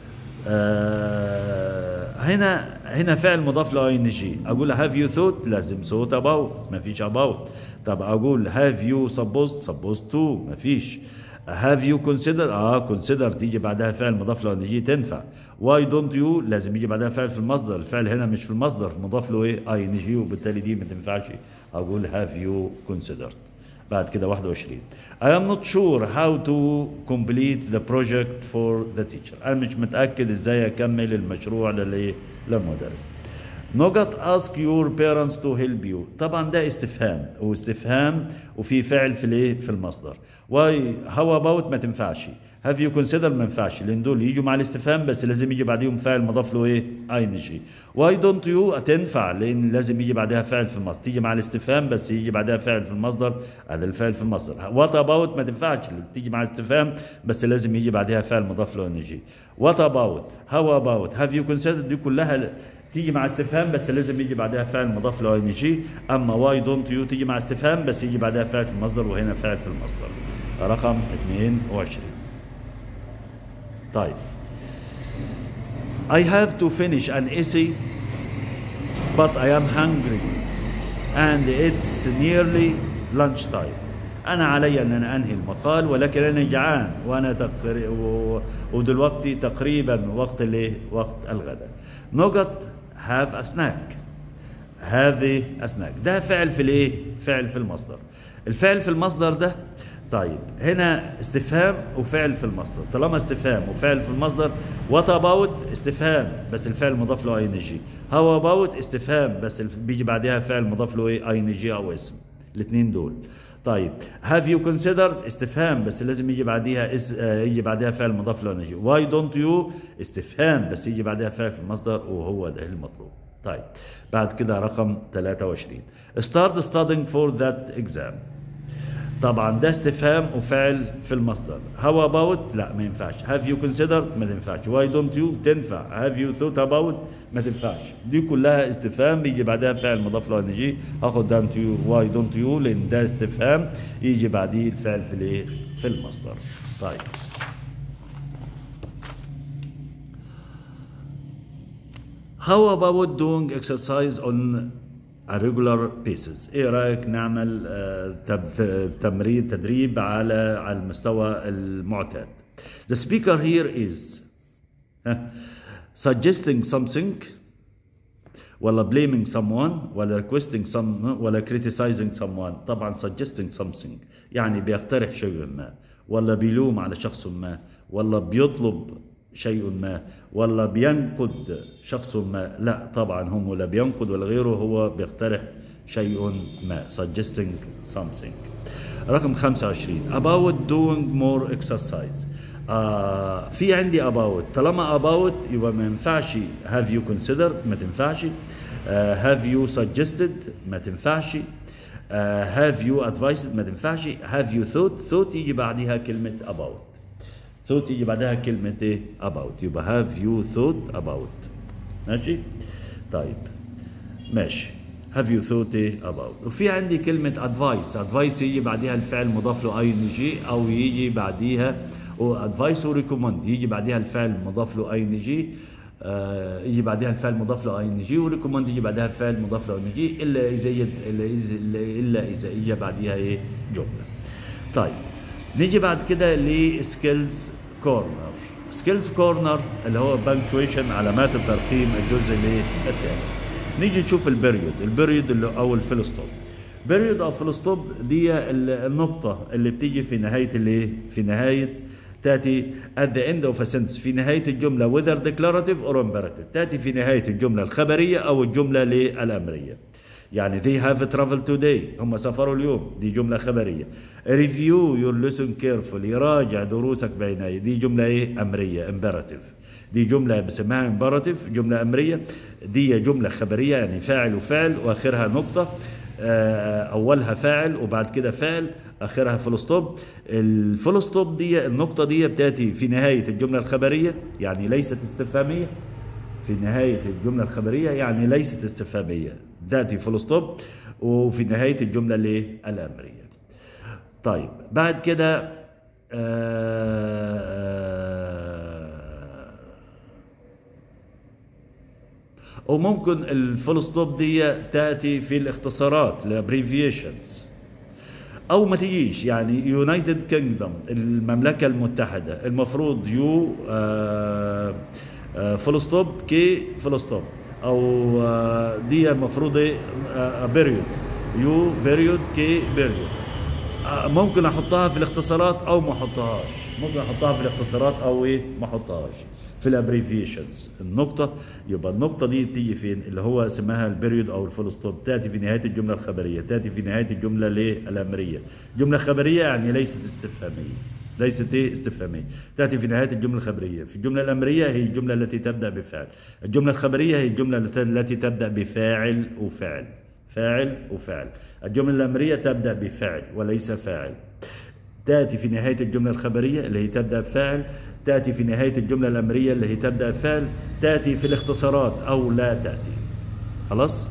آه هنا هنا فعل مضاف له ان جي اقول هاف يو ثوت لازم ثوت اباوت ما فيش اباوت طب اقول هاف يو سبوزد سبوزد تو ما فيش هاف يو كونسيدر اه كونسيدر تيجي بعدها فعل مضاف له ان جي تنفع واي دونت يو لازم يجي بعدها فعل في المصدر الفعل هنا مش في المصدر مضاف له ايه اي ان جي وبالتالي دي ما تنفعش اقول هاف يو كونسيدرد بعد كده 21 I am not sure how to complete the project for the teacher أنا مش متأكد إزاي أكمل المشروع للإيه للمدرس نقط ask your parents to help you طبعا ده استفهام واستفهام وفي فعل في الايه في المصدر واي how about ما تنفعش have you considered ما ينفعش لان دول يجوا مع الاستفهام بس لازم يجي بعديهم فعل مضاف له ايه اي ان جي واي دونت يو تنفع لان لازم يجي بعدها فعل في المصدر تيجي مع الاستفهام بس يجي بعدها فعل في المصدر هذا الفعل في المصدر وات اباوت ما تنفعش تيجي مع الاستفهام بس لازم يجي بعدها فعل مضاف له ان جي وات اباوت هاو اباوت هاف يو considered دي كلها تيجي مع استفهام بس لازم يجي بعدها فعل مضاف له ان جي اما واي دونت يو تيجي مع استفهام بس يجي بعدها فعل في المصدر وهنا فعل في المصدر رقم 22 طيب I have to finish an essay but I am hungry and it's nearly lunch time أنا علي أن أنا أنهي المقال ولكن أنا جعان وأنا تقري و... ودلوقتي تقريبا وقت الايه؟ وقت الغداء. نقط have a snack. هذه أسناك ده فعل في الايه؟ فعل في المصدر. الفعل في المصدر ده طيب هنا استفهام وفعل في المصدر طالما استفهام وفعل في المصدر وات اباوت استفهام بس الفعل مضاف له اي ان جي هاو اباوت استفهام بس الف- بيجي بعدها فعل مضاف له ايه اي ان جي او اسم الاثنين دول طيب هاف يو كونسيدرد استفهام بس لازم يجي بعديها اس آه، يجي بعدها فعل مضاف له ان جي واي دونت يو استفهام بس يجي بعدها فعل في المصدر وهو ده المطلوب طيب بعد كده رقم 23 start studying for that exam طبعا ده استفهام وفعل في المصدر هاو اباوت لا ما ينفعش هاف يو كونسيدرد ما تنفعش واي دونت يو تنفع هاف يو ثوت اباوت ما تنفعش دي كلها استفهام بيجي بعدها فعل مضاف له ان جي هاخد دونت يو واي دونت يو لان ده استفهام يجي بعديه الفعل في الايه في المصدر طيب How about doing exercise on a regular basis؟ ايه رايك نعمل آه، تب- تمرين تدريب على على المستوى المعتاد؟ The speaker here is ها، suggesting something ولا blaming someone ولا requesting some ولا criticizing someone طبعا suggesting something يعني بيقترح شيء ما ولا بيلوم على شخص ما ولا بيطلب شيء ما ولا بينقد شخص ما لا طبعا هم ولا بينقد ولا غيره هو بيقترح شيء ما suggesting something رقم 25 about doing more exercise آه في عندي about طالما about يبقى ما ينفعش have you considered ما تنفعش آه have you suggested ما تنفعش آه have you advised ما تنفعش have you thought thought يجي بعدها كلمة about thought يجي بعدها كلمة ايه about يبقى have you thought about ماشي طيب ماشي have you thought ايه about وفي عندي كلمة advice advice يجي بعدها الفعل مضاف له اي ان جي او يجي بعديها و advice و recommend يجي بعدها الفعل مضاف له اي ان جي آه يجي بعدها الفعل مضاف له اي ان جي وريكومند يجي بعدها الفعل مضاف له ان جي الا اذا يد الا اذا الا اذا اجى بعديها ايه جمله طيب نيجي بعد كده لسكيلز كورنر سكيلز كورنر اللي هو بانكتويشن علامات الترقيم الجزء الايه الثاني نيجي نشوف البريود البريود اللي او الفيل ستوب بيريود او فول ستوب دي النقطة اللي بتيجي في نهاية الايه؟ في نهاية تأتي at the end of a sentence في نهاية الجملة whether declarative or imperative تأتي في نهاية الجملة الخبرية أو الجملة الأمرية يعني they have traveled today هم سافروا اليوم دي جملة خبرية review your lesson carefully راجع دروسك بعناية دي جملة ايه أمرية imperative دي جملة بسمها imperative جملة أمرية دي جملة خبرية يعني فاعل وفعل وآخرها نقطة اولها فاعل وبعد كده فعل اخرها فول ستوب الفول ستوب دي النقطه دي بتاتي في نهايه الجمله الخبريه يعني ليست استفهاميه في نهايه الجمله الخبريه يعني ليست استفهاميه تاتي فول ستوب وفي نهايه الجمله الايه الامريه طيب بعد كده وممكن الفول ستوب دي تاتي في الاختصارات الابريفيشنز او ما تجيش يعني يونايتد كينجدوم المملكه المتحده المفروض يو فول ستوب كي فول ستوب او آه دي المفروض ايه بيريود يو بيريود كي بيريود آه ممكن احطها في الاختصارات او ما احطهاش ممكن احطها في الاختصارات او ايه ما احطهاش في الابريفيشنز النقطة يبقى النقطة دي تيجي فين اللي هو اسمها البريود او الفول ستوب تأتي في نهاية الجملة الخبرية تأتي في نهاية الجملة الأمرية جملة خبرية يعني ليست استفهامية ليست ايه استفهامية تأتي في نهاية الجملة الخبرية في الجملة الأمرية هي الجملة التي تبدأ بفعل الجملة الخبرية هي الجملة التي تبدأ بفاعل وفعل فاعل وفعل الجملة الأمرية تبدأ بفعل وليس فاعل تأتي في نهاية الجملة الخبرية اللي هي تبدأ بفعل تأتي في نهاية الجملة الأمرية اللي هي تبدأ بفعل تأتي في الاختصارات أو لا تأتي خلاص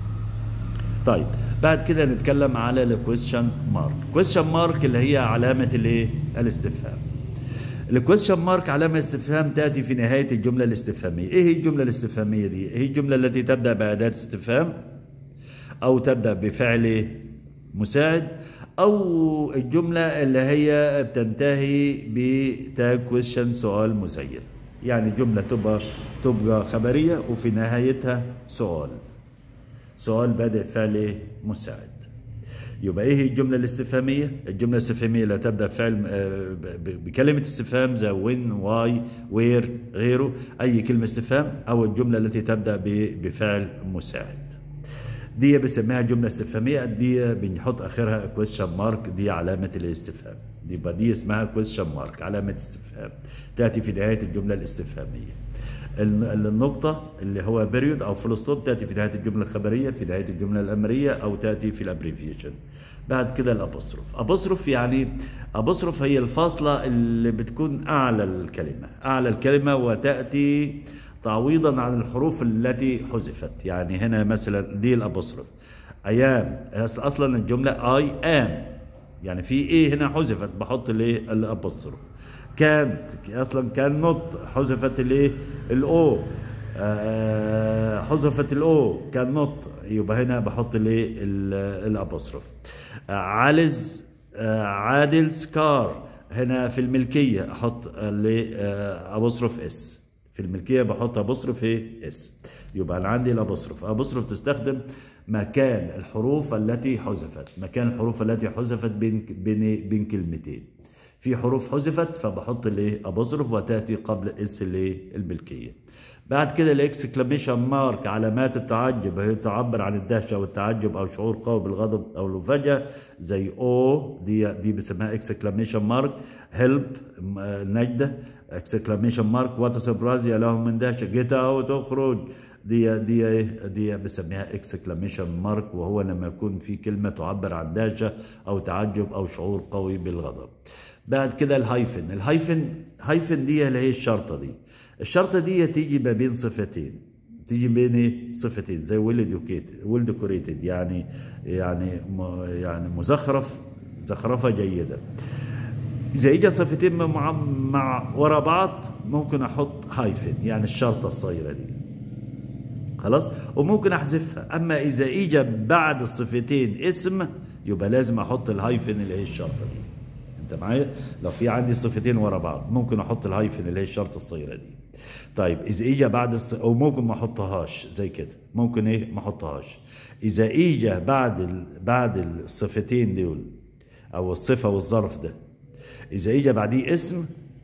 طيب بعد كده نتكلم على الكويشن مارك كويشن مارك اللي هي علامة الايه الاستفهام الكويشن مارك علامة استفهام تأتي في نهاية الجملة الاستفهامية ايه هي الجملة الاستفهامية دي هي الجملة التي تبدأ بأداة استفهام أو تبدأ بفعل مساعد او الجمله اللي هي بتنتهي بتاج كويشن سؤال مسير يعني جمله تبقى تبقى خبريه وفي نهايتها سؤال سؤال بادئ فعل مساعد يبقى ايه الجمله الاستفهاميه الجمله الاستفهاميه اللي تبدا بفعل بكلمه استفهام زي وين واي وير غيره اي كلمه استفهام او الجمله التي تبدا بفعل مساعد دي بسميها جملة استفهامية دي بنحط آخرها كويشن مارك دي علامة الاستفهام دي يبقى دي اسمها كويشن مارك علامة استفهام تأتي في نهاية الجملة الاستفهامية النقطة اللي هو بيريود أو فول ستوب تأتي في نهاية الجملة الخبرية في نهاية الجملة الأمرية أو تأتي في الأبريفيشن بعد كده الأبوستروف أبوستروف يعني أبوستروف هي الفاصلة اللي بتكون أعلى الكلمة أعلى الكلمة وتأتي تعويضا عن الحروف التي حذفت يعني هنا مثلا دي الابوستروف ايام اصلا الجمله اي ام يعني في ايه هنا حذفت بحط الايه الابوستروف كانت اصلا كان نوت حذفت الايه الاو حذفت الاو كان نوت يبقى هنا بحط الايه الابوستروف علز عادل سكار هنا في الملكيه احط ابوستروف اس في الملكيه بحط ابوستروف ايه اس يبقى انا عندي الابوستروف ابوستروف تستخدم مكان الحروف التي حذفت مكان الحروف التي حذفت بين بين بين كلمتين في حروف حذفت فبحط الايه ابوستروف وتاتي قبل اس الايه الملكيه بعد كده الاكسكلاميشن مارك علامات التعجب هي تعبر عن الدهشه والتعجب او شعور قوي بالغضب او المفاجاه زي او دي دي بسميها اكسكلاميشن مارك هيلب نجده اكسكلاميشن مارك وات سربرايز يا لهم من دهشه جيت اوت اخرج دي دي دي بسميها اكسكلاميشن مارك وهو لما يكون في كلمه تعبر عن دهشه او تعجب او شعور قوي بالغضب بعد كده الهايفن الهايفن هايفن دي اللي هي الشرطه دي الشرطه دي تيجي ما بين صفتين تيجي بين صفتين زي ويل ادوكيتد ويل ديكوريتد يعني يعني يعني مزخرف زخرفه جيده اذا اجى صفتين مع, مع ورا بعض ممكن احط هايفن يعني الشرطه الصغيره دي خلاص وممكن احذفها اما اذا اجى بعد الصفتين اسم يبقى لازم احط الهايفن اللي هي الشرطه دي انت معايا لو في عندي صفتين ورا بعض ممكن احط الهايفن اللي هي الشرطه الصغيره دي طيب اذا اجى بعد الص... او ممكن ما احطهاش زي كده ممكن ايه ما احطهاش اذا اجى بعد ال... بعد الصفتين دول او الصفه والظرف ده اذا اجى بعديه اسم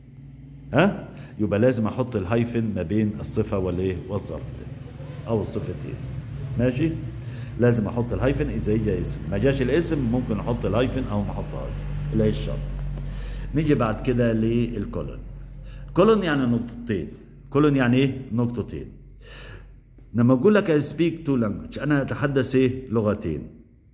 ها يبقى لازم احط الهايفن ما بين الصفه والايه والظرف ده او الصفتين ماشي لازم احط الهايفن اذا اجى اسم ما جاش الاسم ممكن احط الهايفن او ما احطهاش اللي هي الشرط نيجي بعد كده للكولون كولون يعني نقطتين كولون يعني ايه نقطتين لما اقول لك I speak two language انا اتحدث ايه لغتين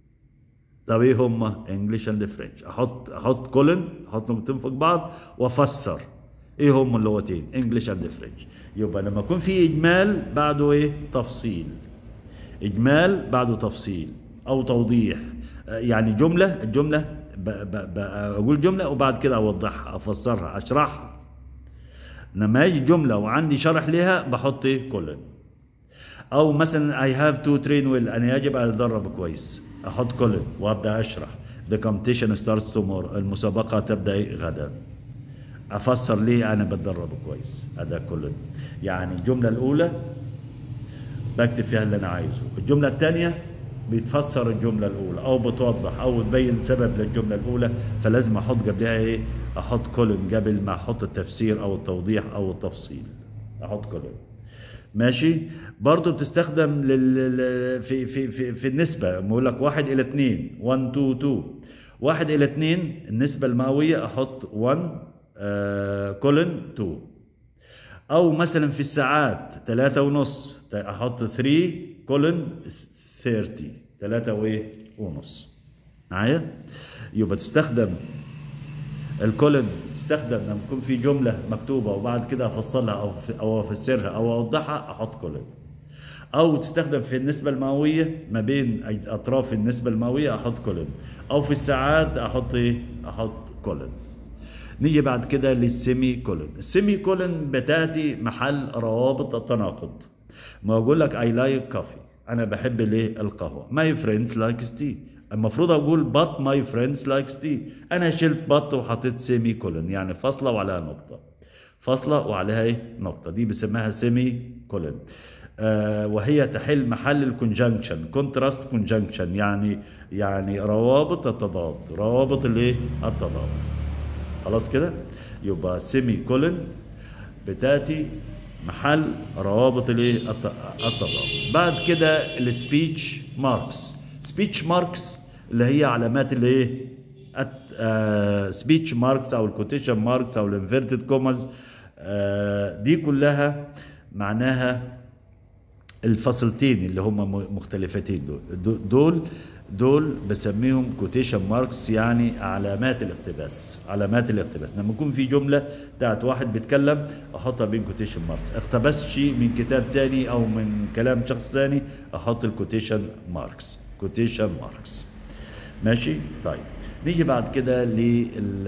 طب ايه هما انجلش اند فرنش احط احط كولن احط نقطتين فوق بعض وافسر ايه هما اللغتين انجلش اند فرنش يبقى لما يكون في اجمال بعده ايه تفصيل اجمال بعده تفصيل او توضيح آه، يعني جمله الجمله ب- ب- ب- اقول جمله وبعد كده اوضحها افسرها اشرحها لما يجي جمله وعندي شرح لها بحط ايه كولن او مثلا I have to train well انا يجب ان اتدرب كويس احط كولن وابدا اشرح the competition starts tomorrow المسابقه تبدا إيه؟ غدا افسر ليه انا بتدرب كويس هذا كولن يعني الجمله الاولى بكتب فيها اللي انا عايزه الجمله الثانيه بتفسر الجمله الاولى او بتوضح او تبين سبب للجمله الاولى فلازم احط قبلها ايه احط كولن قبل ما احط التفسير او التوضيح او التفصيل احط كولن ماشي برضه بتستخدم لل... لل- في في في في النسبه بقول لك 1 الى 2 1 2 2 1 الى 2 النسبه المئويه احط 1 آه كولن 2 او مثلا في الساعات ثلاثة ونص احط 3 كولن 30 ثلاثة وايه ونص معايا يبقى تستخدم الكولن تستخدم لما يكون في جملة مكتوبة وبعد كده افصلها او في او افسرها او اوضحها احط كولن او تستخدم في النسبة المئوية ما بين أج- اطراف النسبة المئوية احط كولن او في الساعات احط ايه احط كولن نيجي بعد كده للسيمي كولن السيمي كولن بتاتي محل روابط التناقض ما اقول لك اي لايك كافي انا بحب الايه القهوه ماي فريندز لايكس تي المفروض اقول بات ماي فريندز لايكس تي انا شلت بات وحطيت سيمي كولن يعني فاصله وعليها نقطه فاصله وعليها ايه نقطه دي بسميها سيمي كولن آه وهي تحل محل الكونجنكشن كونتراست كونجنكشن يعني يعني روابط التضاد روابط الايه التضاد خلاص كده يبقى سيمي كولن بتاتي محل روابط الايه الت- التضاد بعد كده السبيتش ماركس سبيتش ماركس اللي هي علامات الايه سبيتش ماركس او الكوتيشن ماركس او الانفيرتد كوماز دي كلها معناها الفصلتين اللي هم م- مختلفتين دول دو- دول دول بسميهم كوتيشن ماركس يعني علامات الاقتباس علامات الاقتباس لما يكون في جمله بتاعت واحد بيتكلم احطها بين كوتيشن ماركس اقتبست شيء من كتاب تاني او من كلام شخص تاني احط الكوتيشن ماركس كوتيشن ماركس ماشي طيب نيجي بعد كده لل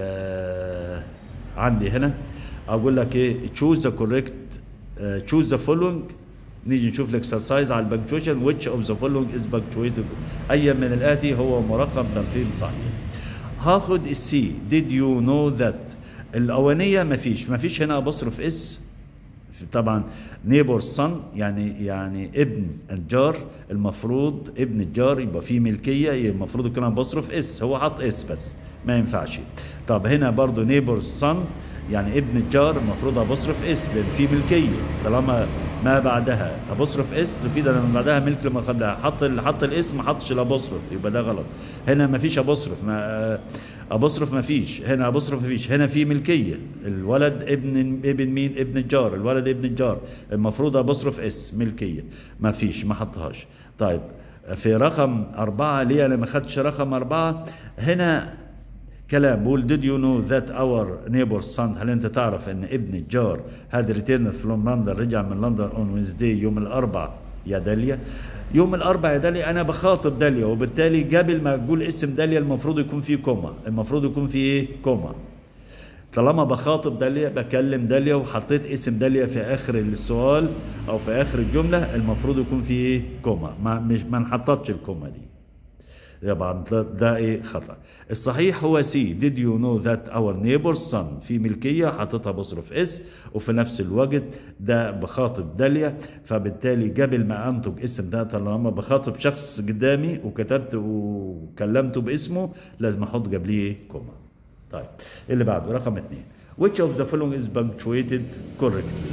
عندي هنا اقول لك ايه تشوز ذا كوريكت تشوز ذا فولوينج نيجي نشوف الاكسرسايز على البنكتويشن which of the following is punctuated اي من الاتي هو مرقم ترتيب صحيح هاخد السي did you know that الاولانيه مفيش مفيش هنا ابوستروف اس طبعا نيبور صن يعني يعني ابن الجار المفروض ابن الجار يبقى فيه ملكيه المفروض يكون بصرف اس هو حط اس بس ما ينفعش طب هنا برضو نيبور صن يعني ابن الجار المفروض ابصرف اس لان في ملكيه طالما ما بعدها ابصرف اس تفيد ان من بعدها ملك لما قبلها حط ال- حط الاسم ما حطش الابصرف يبقى ده غلط هنا ما فيش ابصرف ما ابصرف ما فيش هنا ابصرف ما فيش هنا في ملكيه الولد ابن ابن مين ابن الجار الولد ابن الجار المفروض ابصرف اس ملكيه ما فيش ما حطهاش طيب في رقم أربعة ليه أنا ما خدتش رقم أربعة هنا كلام بقول did you know that our neighbor's son هل أنت تعرف أن ابن الجار هذا returned from London رجع من لندن on Wednesday يوم الأربع يا داليا يوم الأربع يا داليا أنا بخاطب داليا وبالتالي قبل ما أقول اسم داليا المفروض يكون فيه كوما المفروض يكون فيه إيه كوما طالما بخاطب داليا بكلم داليا وحطيت اسم داليا في اخر السؤال او في اخر الجمله المفروض يكون في ايه كوما ما مش ما نحطتش الكوما دي طبعا ده, ده ايه خطا الصحيح هو سي did you know that our neighbor's son في ملكيه حاططها بصرف اس وفي نفس الوقت ده بخاطب داليا فبالتالي قبل ما انتج اسم ده طالما بخاطب شخص قدامي وكتبت وكلمته باسمه لازم احط قبليه كوما طيب اللي بعده رقم اثنين which of the following is punctuated correctly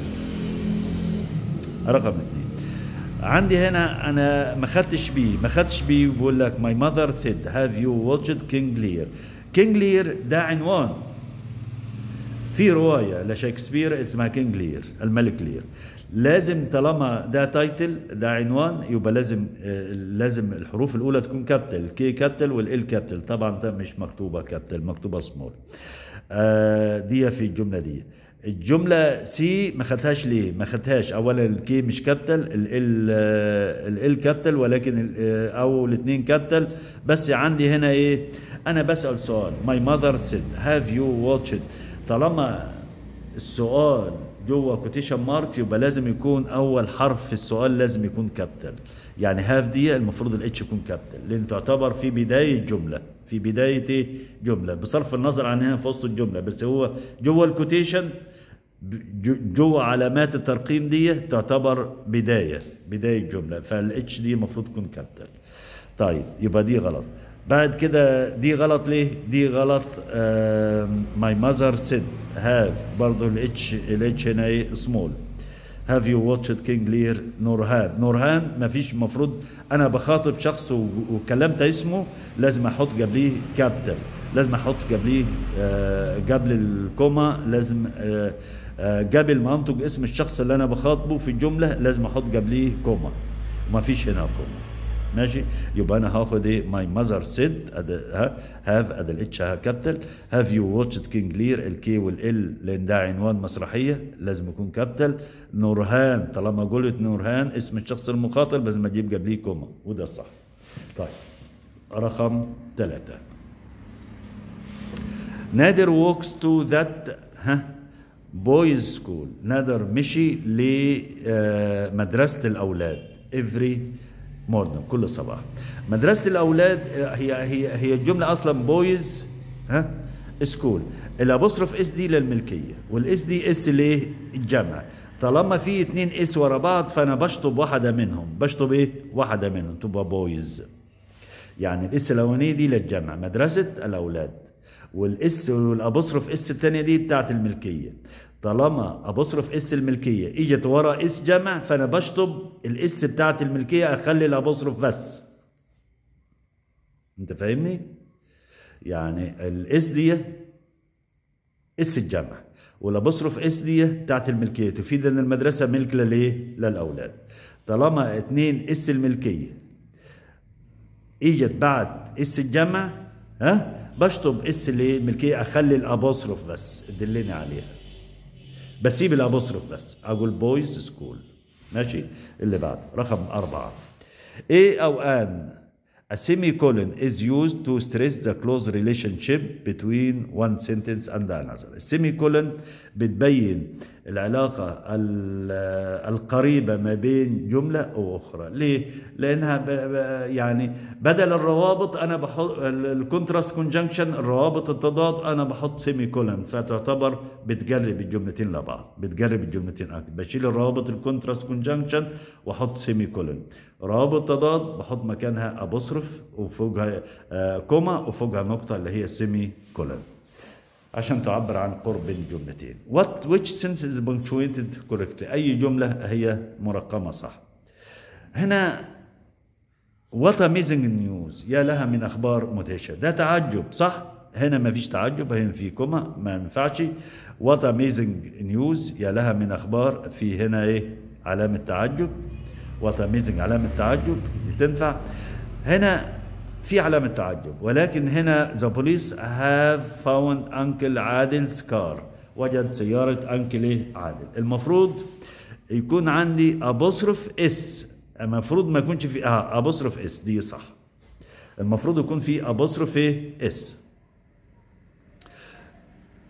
رقم اثنين عندي هنا انا ما خدتش بيه ما خدتش بيه بيقول لك my mother said have you watched King Lear King Lear ده عنوان في روايه لشكسبير اسمها كينج لير الملك لير لازم طالما ده تايتل ده عنوان يبقى لازم آه، لازم الحروف الاولى تكون كابيتال كي كابيتال والال كابيتال طبعا ده مش مكتوبه كابيتال مكتوبه سمول آه دي في الجمله دي الجمله سي ما خدتهاش ليه ما خدتهاش اولا الكي مش كابيتال ال ال كابيتال ولكن ال آه، او الاثنين كابيتال بس عندي هنا ايه انا بسال سؤال ماي ماذر سيد هاف يو واتشد طالما السؤال جوه كوتيشن مارك يبقى لازم يكون اول حرف في السؤال لازم يكون كابيتال يعني هاف دي المفروض الاتش يكون كابيتال لان تعتبر في بدايه جمله في بدايه ايه جمله بصرف النظر عن هنا في وسط الجمله بس هو جوه الكوتيشن جو- جوه علامات الترقيم دي تعتبر بدايه بدايه جمله فالاتش دي المفروض تكون كابيتال طيب يبقى دي غلط بعد كده دي غلط ليه دي غلط ماي ماذر سيد هاف برضه الاتش الاتش هنا ايه سمول هاف يو واتشد كينج لير نورهان نورهان ما فيش مفروض انا بخاطب شخص و- وكلمت اسمه لازم احط قبليه كابيتال لازم احط قبليه آه، قبل الكوما لازم آه، آه، قبل ما انطق اسم الشخص اللي انا بخاطبه في الجمله لازم احط قبليه كوما ما فيش هنا كوما ماشي يبقى انا هاخد ايه ماي ماذر سيد هاف ادي الاتش ها كابيتال هاف يو واتشد كينج لير الكي والال لان ده عنوان مسرحيه لازم يكون كابيتال نورهان طالما قلت نورهان اسم الشخص المخاطب لازم اجيب قبليه كوما وده الصح طيب رقم ثلاثة نادر ووكس تو ذات ها بويز سكول نادر مشي لمدرسة الأولاد every morning كل صباح مدرسة الأولاد آه، هي هي هي الجملة أصلا بويز ها سكول الأبوستروف اس دي للملكية والاس دي اس ليه الجمع طالما في اتنين اس ورا بعض فأنا بشطب واحدة منهم بشطب ايه واحدة منهم تبقى بويز يعني الاس الاولانيه دي للجمع مدرسه الاولاد والاس والابوستروف اس الثانيه دي بتاعت الملكيه طالما ابوستروف اس الملكيه اجت ورا اس جمع فانا بشطب الاس بتاعت الملكيه اخلي الابوستروف بس انت فاهمني يعني الاس دي اس الجمع والابوستروف اس دي بتاعت الملكيه تفيد ان المدرسه ملك للايه للاولاد طالما اتنين اس الملكيه اجت بعد اس الجمع ها بشطب اس اللي الملكيه اخلي الابوستروف بس دلني عليها بسيب الابوستروف بس اقول بويز سكول ماشي اللي بعد رقم أربعة ايه او ان A semicolon is used to stress the close relationship between one sentence and another. السيميكولون بتبين العلاقة ال- القريبة ما بين جملة وأخرى ليه؟ لأنها ب ب يعني بدل الروابط أنا بحط الكونتراست كونجنكشن الروابط التضاد أنا بحط سيميكولون فتعتبر بتجرب الجملتين لبعض بتجرب الجملتين أكتر بشيل الروابط الكونتراست كونجنكشن وأحط سيميكولون روابط تضاد بحط مكانها أبوستروف وفوقها آه، كوما وفوقها نقطة اللي هي سيمي كولون عشان تعبر عن قرب الجملتين what which sentence is punctuated correctly أي جملة هي مرقمة صح هنا what amazing news يا لها من أخبار مدهشة ده تعجب صح هنا ما فيش تعجب هنا في كوما ما ينفعش what amazing news يا لها من أخبار في هنا إيه علامة تعجب what amazing علامة تعجب دي تنفع هنا في علامة تعجب ولكن هنا the police have found uncle عادل's car وجد سيارة انكل ايه عادل المفروض يكون عندي ابوستروف اس المفروض ما يكونش في اه ابوستروف اس دي صح المفروض يكون في ابوستروف ايه اس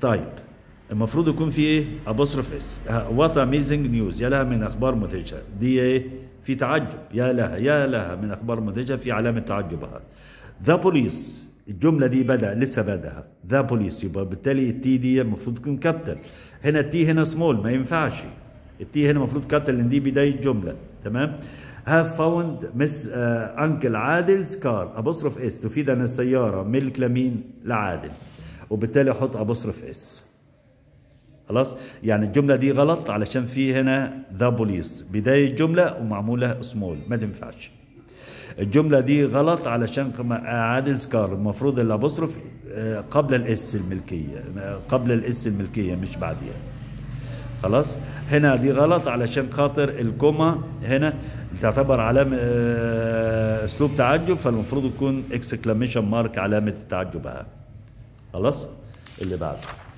طيب المفروض يكون في ايه ابوستروف اس وات اميزنج نيوز يا لها من اخبار مدهشه دي ايه في تعجب يا لها يا لها من اخبار مدهشه في علامه تعجبها ذا بوليس الجمله دي بدا لسه بدأها ذا بوليس يبقى بالتالي التي دي المفروض تكون كابيتال هنا التي هنا سمول ما ينفعش التي هنا المفروض كابيتال لان دي بدايه جمله تمام هاف فاوند مس انكل عادل's كار ابوستروف اس تفيد ان السياره ملك لمين لعادل وبالتالي احط ابوستروف اس خلاص يعني الجمله دي غلط علشان في هنا ذا بوليس بدايه جمله ومعموله سمول ما تنفعش الجمله دي غلط علشان كما- عادل سكار المفروض الابوستروف آه، قبل الاس الملكيه آه، قبل الاس الملكيه مش بعديها خلاص هنا دي غلط علشان خاطر الكوما هنا تعتبر علامة آه، اسلوب تعجب فالمفروض يكون اكسكلاميشن مارك علامة التعجب ها خلاص اللي بعده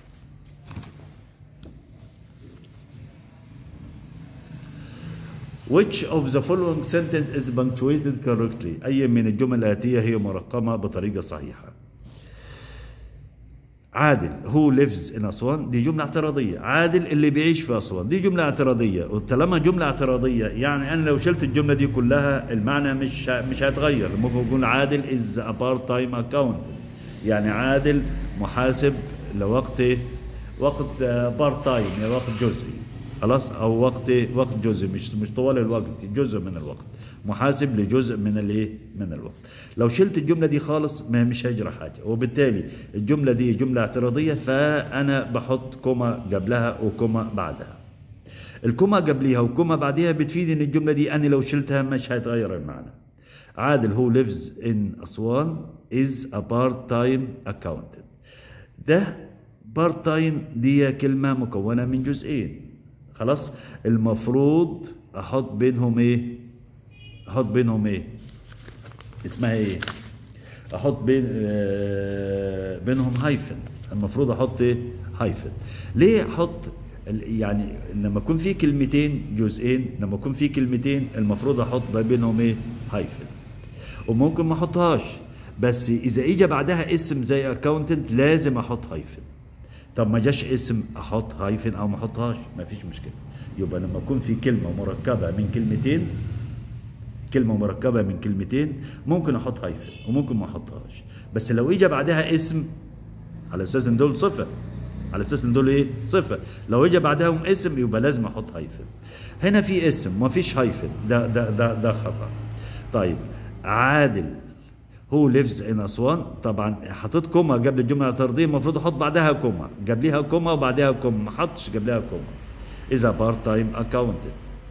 Which of the following sentence is punctuated correctly؟ أي من الجمل الآتية هي مرقمة بطريقة صحيحة؟ عادل هو lives in أسوان دي جملة اعتراضية عادل اللي بيعيش في أسوان دي جملة اعتراضية وطالما جملة اعتراضية يعني أنا لو شلت الجملة دي كلها المعنى مش ه- مش هيتغير ممكن يكون عادل is a part time accountant يعني عادل محاسب لوقت وقت بارت تايم يعني وقت جزئي خلاص او وقت وقت جزء مش مش طوال الوقت جزء من الوقت محاسب لجزء من الايه من الوقت لو شلت الجمله دي خالص ما مش هيجرى حاجه وبالتالي الجمله دي جمله اعتراضيه فانا بحط كوما قبلها وكوما بعدها الكوما قبليها وكوما بعديها بتفيد ان الجمله دي انا لو شلتها مش هيتغير المعنى عادل هو lives in أسوان is a part time accountant ده بارت تايم دي كلمة مكونة من جزئين خلاص المفروض احط بينهم ايه احط بينهم ايه اسمها ايه احط بين آه بينهم هايفن المفروض احط ايه هايفن ليه احط ال- يعني لما يكون في كلمتين جزئين لما يكون في كلمتين المفروض احط ما بينهم ايه هايفن وممكن ما احطهاش بس اذا اجى بعدها اسم زي اكاونتنت لازم احط هايفن طب ما جاش اسم احط هايفن او ما احطهاش ما فيش مشكله يبقى لما يكون في كلمه مركبه من كلمتين كلمه مركبه من كلمتين ممكن احط هايفن وممكن ما احطهاش بس لو اجى بعدها اسم على اساس ان دول صفه على اساس ان دول ايه صفه لو اجى بعدهم اسم يبقى لازم احط هايفن هنا في اسم ما فيش هايفن ده ده ده ده خطا طيب عادل هو ليفز ان اسوان طبعا حطيت كوما قبل الجمله الاعتراضيه المفروض احط بعدها كوما قبلها كوما وبعدها كوما ما حطش قبلها كوما اذا بارت تايم اكاونتنت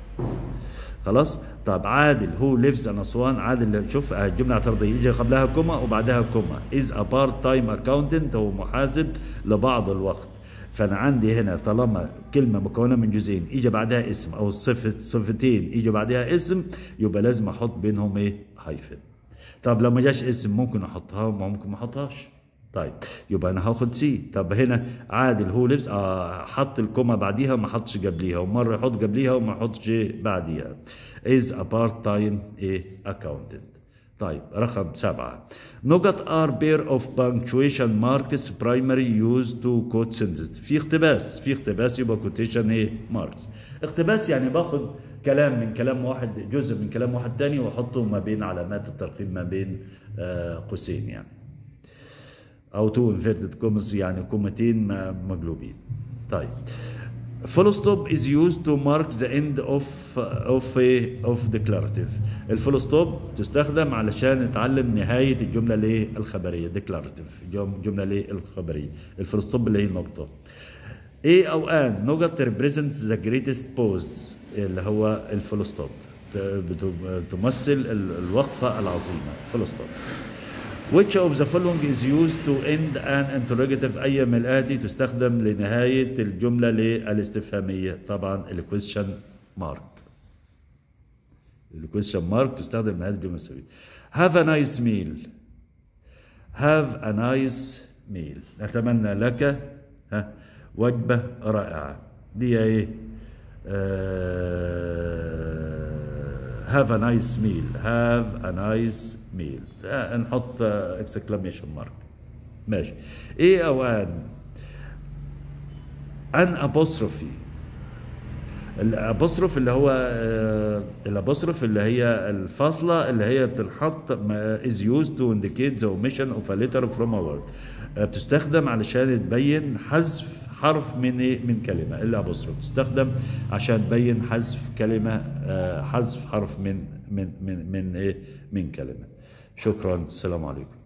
خلاص طب عادل هو ليفز ان اسوان عادل شوف آه، الجمله الاعتراضيه يجي قبلها كوما وبعدها كوما از ا بارت تايم اكاونتنت هو محاسب لبعض الوقت فانا عندي هنا طالما كلمه مكونه من جزئين يجي بعدها اسم او صفه صفتين يجي بعدها اسم يبقى لازم احط بينهم ايه هايفن طب لو ما جاش اسم ممكن احطها وممكن ما احطهاش طيب يبقى انا هاخد سي طب هنا عادل هو لبس آه حط الكوما بعديها وما حطش قبليها ومره يحط قبليها وما يحطش بعديها is a part time ايه accountant طيب رقم سبعة نقط are pair of punctuation marks primary used to quote sentences في اقتباس في اقتباس يبقى quotation ايه marks اقتباس يعني باخد كلام من كلام واحد جزء من كلام واحد تاني واحطه ما بين علامات الترقيم ما بين آه قوسين يعني او تو انفيرتد كومز يعني كومتين م- مقلوبين طيب فول ستوب is used to mark the end of of a of declarative الفول ستوب تستخدم علشان نتعلم نهايه الجمله الايه الخبريه declarative جم- جمله الايه الخبريه الفول ستوب اللي هي النقطه A او ان نقط represents the greatest pause اللي هو الفول ستوب تمثل ال- الوقفه العظيمه فول ستوب Which of the following is used to end an interrogative أي من الآتي تستخدم لنهاية الجملة الاستفهامية طبعا ال question mark ال question mark تستخدم لنهاية الجملة الاستفهامية Have a nice meal Have a nice meal نتمنى لك ها وجبة رائعة دي ايه آه have a nice meal have a nice meal آه نحط exclamation mark ماشي ايه او ان ان apostrophe الابوستروف اللي هو آه، الابوستروف اللي هي الفاصله اللي هي بتنحط ما- is used to indicate the omission of a letter from a word آه، بتستخدم علشان تبين حذف حرف من ايه من كلمه الابوستروف تستخدم عشان تبين حذف كلمه آه، حذف حرف من من من من ايه من كلمه شكرا السلام عليكم